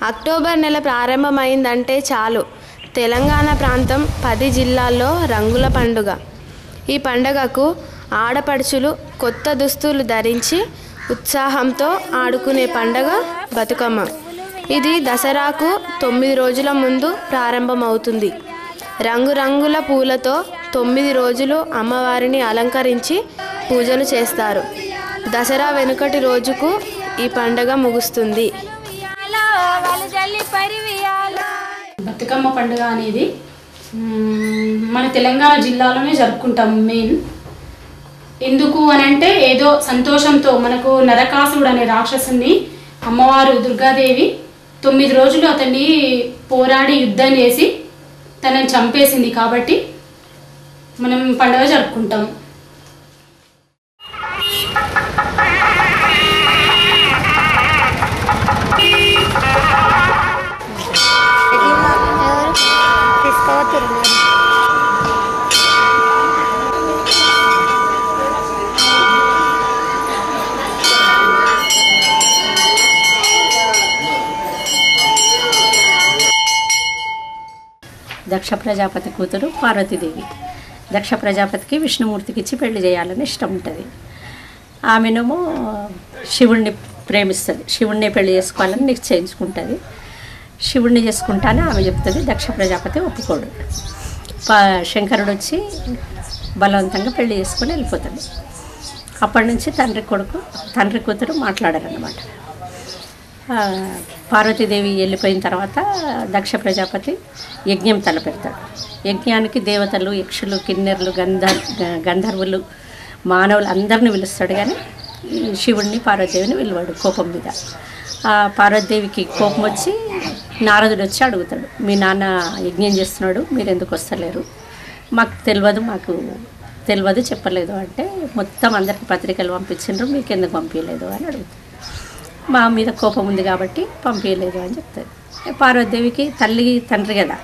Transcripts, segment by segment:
October నెల ప్రారంభమైందంటే చాలు తెలంగాణ ప్రాంతం పది జిల్లాల్లో రంగుల పండుగ ఈ పండుగకు ఆడపడుచులు కొత్త దుస్తులు ధరించి ఉత్సాహంతో ఆడుకునే పండగ బతుకమ్మ ఇది దసరాకు తొమ్మిది రోజుల ముందు ప్రారంభమవుతుంది రంగురంగుల పూలతో తొమ్మిది రోజులు అమ్మవారిని అలంకరించి పూజలు చేస్తారు దసరా వెనుకటి రోజుకు ఈ పండగ ముగుస్తుంది వాళ్ళు జల్లి పరివియాలో బతుకమ్మ పండుగ అనేది మ్మ్, మన తెలంగాణ జిల్లాలోనే జరుపుకుంటాం మెయిన్ ఎందుకు అని అంటే ఏదో సంతోషంతో మనకు నరకాసుడు అనే రాక్షసుని అమ్మవారు దుర్గాదేవి తొమ్మిది రోజులు అతన్ని పోరాడి యుద్ధం చేసి తనని చంపేసింది కాబట్టి మనం పండుగ జరుపుకుంటాం దక్ష ప్రజాపతి కూతురు పార్వతీదేవి దక్ష ప్రజాపతికి విష్ణుమూర్తికి ఇచ్చి పెళ్లి చేయాలని ఇష్టం ఉంటుంది ఆమెనేమో శివుణ్ణి ప్రేమిస్తుంది శివుణ్ణి పెళ్లి చేసుకోవాలని నిశ్చయించుకుంటుంది శివుణ్ణి చేసుకుంటానే ఆమె చెప్తుంది దక్ష ప్రజాపతి ఒప్పుకోడు పా శంకరుడు వచ్చి బలవంతంగా పెళ్లి చేసుకొని వెళ్ళిపోతాడు అప్పటి నుంచి తండ్రి కొడుకు తండ్రి కూతురు మాట్లాడారనమాట ఆ, పార్వతీదేవి వెళ్ళిపోయిన తర్వాత దక్ష ప్రజాపతి యజ్ఞం తలపెడతాడు యజ్ఞానికి దేవతలు యక్షులు కిన్నెర్లు గంధర్ గ- గంధర్వులు మానవులు అందరిని పిలుస్తాడు కానీ ఈ శివుణ్ణి పార్వతీదేవిని పిలువాడు కోపం మీద ఆ పార్వతీదేవికి కోపం వచ్చి నారదుడు వచ్చి అడుగుతాడు మీ నాన్న యజ్ఞం చేస్తున్నాడు మీరు ఎందుకు వస్తలేరు మాకు తెలియదు మాకు తెలియదు చెప్పలేదు అంటే మొత్తం అందరికి పత్రికలు పంపించిండ్రు మీకు ఎందుకు పంపించలేదు అని అడుగుతాడు మా మీద కోపం ఉంది కాబట్టి పంపించలేదు అని చెప్తుంది పార్వతీదేవికి తల్లి తండ్రి కదా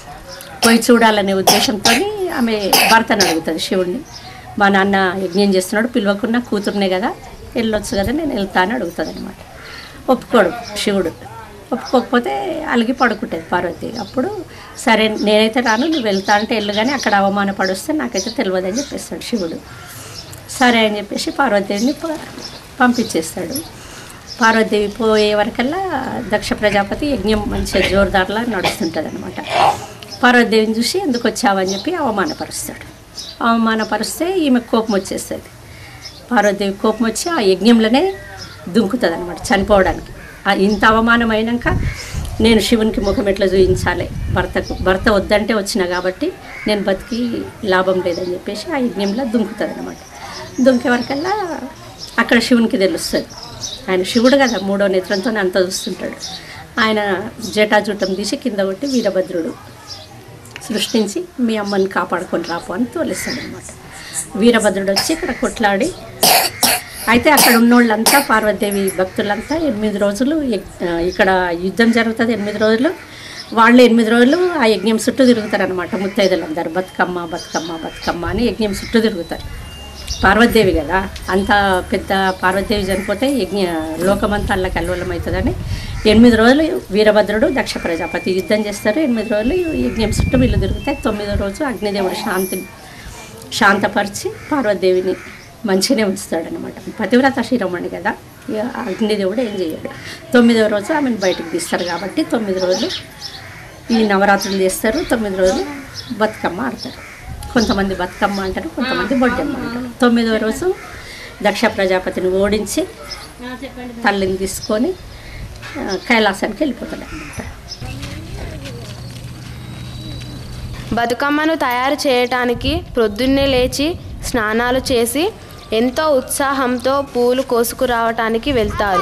పోయి చూడాలనే ఉద్దేశంతో ఆమె భర్తను అడుగుతుంది శివుణ్ణి మా నాన్న యజ్ఞం చేస్తున్నాడు పిలవకున్న కూతుర్నే కదా వెళ్ళొచ్చు కదా నేను వెళ్తా అని అడుగుతుంది అనమాట ఒప్పుకోడు శివుడు ఒప్పుకోకపోతే అలిగి పడుకుంటుంది పార్వతి అప్పుడు సరే నేనైతే రాను నువ్వు వెళ్తా అంటే వెళ్ళు కానీ అక్కడ అవమానపడొస్తే నాకైతే తెలియదు అని చెప్పేస్తాడు శివుడు సరే అని చెప్పేసి పార్వతీదేవిని ప- పంపించేస్తాడు పార్వతీదేవి పోయే వరకల్లా దక్ష ప్రజాపతి యజ్ఞం మంచిగా జోరుదారులా నడుస్తుంటుంది అనమాట పార్వతీదేవిని చూసి ఎందుకు వచ్చావని చెప్పి అవమానపరుస్తాడు అవమానపరిస్తే ఈమె కోపం వచ్చేస్తుంది పార్వతీదేవి కోపం వచ్చి ఆ యజ్ఞంలోనే దుంకుతుంది అనమాట చనిపోవడానికి ఆ ఇంత అవమానం అయినాక నేను శివునికి ముఖం ఎట్లా చూపించాలి భర్తకు భర్త వద్దంటే వచ్చిన కాబట్టి నేను బతికి లాభం లేదని చెప్పేసి ఆ యజ్ఞంలో దుంకుతుంది అనమాట దుంకే వరకల్లా అక్కడ శివునికి తెలుస్తుంది ఆయన శివుడు కదా మూడో నేత్రంతో అంత చూస్తుంటాడు ఆయన జటాజూటం తీసి కింద కొట్టి వీరభద్రుడు సృష్టించి మీ అమ్మని కాపాడుకొని రాపు అని తోలిస్తాడు అనమాట వీరభద్రుడు వచ్చి ఇక్కడ కొట్లాడి అయితే అక్కడ ఉన్నోళ్ళంతా పార్వతీదేవి భక్తులంతా ఎనిమిది రోజులు యగ్- ఆ, ఇక్కడ యుద్ధం జరుగుతుంది ఎనిమిది రోజులు వాళ్ళు ఎనిమిది రోజులు ఆ యజ్ఞం చుట్టూ తిరుగుతారు అనమాట ముత్తైదులందరూ బతుకమ్మ బతుకమ్మ బతుకమ్మ అని యజ్ఞం చుట్టూ తిరుగుతారు పార్వతీదేవి కదా అంత పెద్ద పార్వతీదేవి చనిపోతే యజ్ఞ లోకమంతా అల్ల కల్వలం అవుతుందని ఎనిమిది రోజులు వీరభద్రుడు దక్ష ప్రజాపతి యుద్ధం చేస్తారు ఎనిమిది రోజులు యజ్ఞం చుట్టూ వీళ్ళు తిరుగుతాయి తొమ్మిదో రోజు అగ్నిదేవుడు శాంతి శాంతపరిచి పార్వతీదేవిని మంచిగానే ఉంచుతాడనమాట పతివ్రత శిరోమణి కదా ఇక అగ్నిదేవుడు ఏం చేయడు తొమ్మిదో రోజు ఆమెను బయటకు తీస్తారు కాబట్టి తొమ్మిది రోజులు ఈ నవరాత్రులు చేస్తారు తొమ్మిది రోజులు బతుకమ్మ ఆడతారు కొంతమంది బతుకమ్మ అంటారు కొంతమంది బొడ్డమ్మ అంటారు తొమ్మిదో రోజు దక్ష ప్రజాపతిని ఓడించి తల్లిని తీసుకొని ఆ, కైలాసానికి వెళ్ళిపోతాడు అనమాట బతుకమ్మను తయారు చేయటానికి ప్రొద్దున్నే లేచి స్నానాలు చేసి ఎంతో ఉత్సాహంతో పూలు కోసుకురావటానికి వెళ్తారు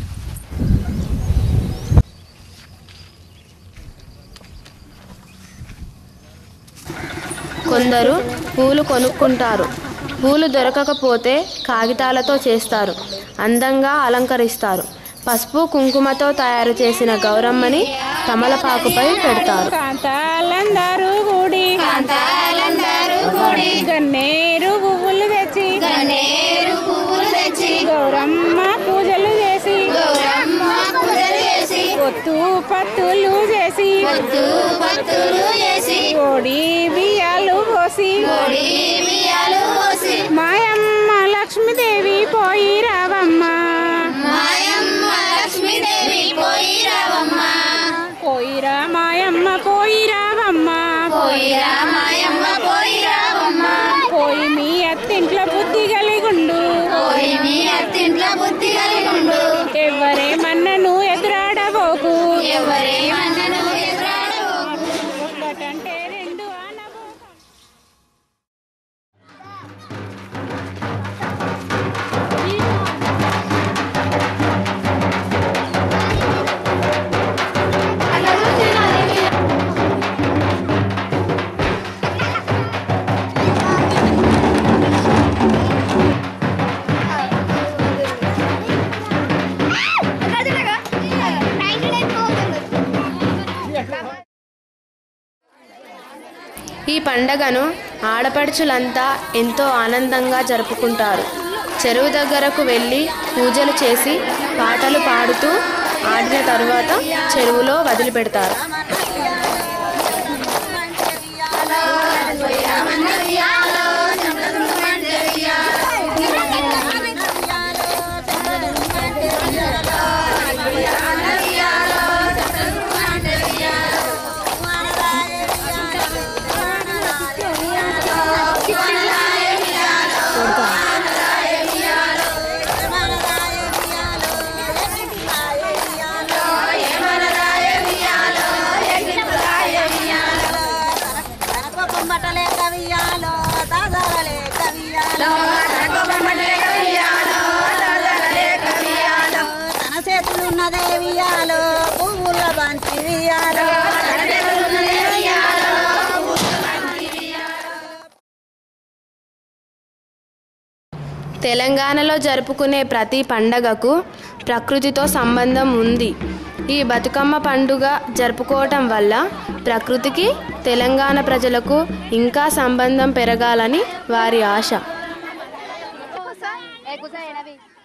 కొందరు పూలు కొనుక్కుంటారు పూలు దొరకకపోతే కాగితాలతో చేస్తారు అందంగా అలంకరిస్తారు పసుపు కుంకుమతో తయారు చేసిన గౌరమ్మని తమలపాకుపై పెడతారు కాంతాలందరూ గుడి కాంతాలందరూ గుడి గన్నేరు పువ్వులు తెచ్చి గన్నేరు పువ్వులు తెచ్చి గౌరమ్మ పూజలు చేసి గౌరమ్మ పూజలు చేసి ఒత్తు పత్తు పత్తులు చేసి కోడి బియ్యాలు పోసి కోడి బియ్యాలు పోసి మాయమ్మ లక్ష్మీదేవి పోయి రావమ్మ మాయమ్మ లక్ష్మీదేవి పోయి రావమ్మ పోయిరా మాయమ్మ పోయి రావమ్మ పోయిరా మాయమ్మ పోయి రావమ్మ పోయి మీ అత్తింట్లో బుద్ధి కలిగుండు పోయి మీ అత్తింట్లో బుద్ధి కలిగుండు ఎవరేమన్నను ఎదురాడబోకు ఎవరేమన్నను ఎదురాడవు ఒకటంటే రెండు అనబోకు ఈ పండగను ఆడపడుచులంతా ఎంతో ఆనందంగా జరుపుకుంటారు చెరువు దగ్గరకు వెళ్ళి పూజలు చేసి పాటలు పాడుతూ ఆడిన తరువాత చెరువులో వదిలిపెడతారు తన చేతులున్నదే వియాలో పువ్వుల బంతి వియాలో తెలంగాణలో జరుపుకునే ప్రతి పండగకు ప్రకృతితో సంబంధం ఉంది ఈ బతుకమ్మ పండుగ జరుపుకోవటం వల్ల ప్రకృతికి తెలంగాణ ప్రజలకు ఇంకా సంబంధం పెరగాలని వారి ఆశ ఏ కుసా ఎనవి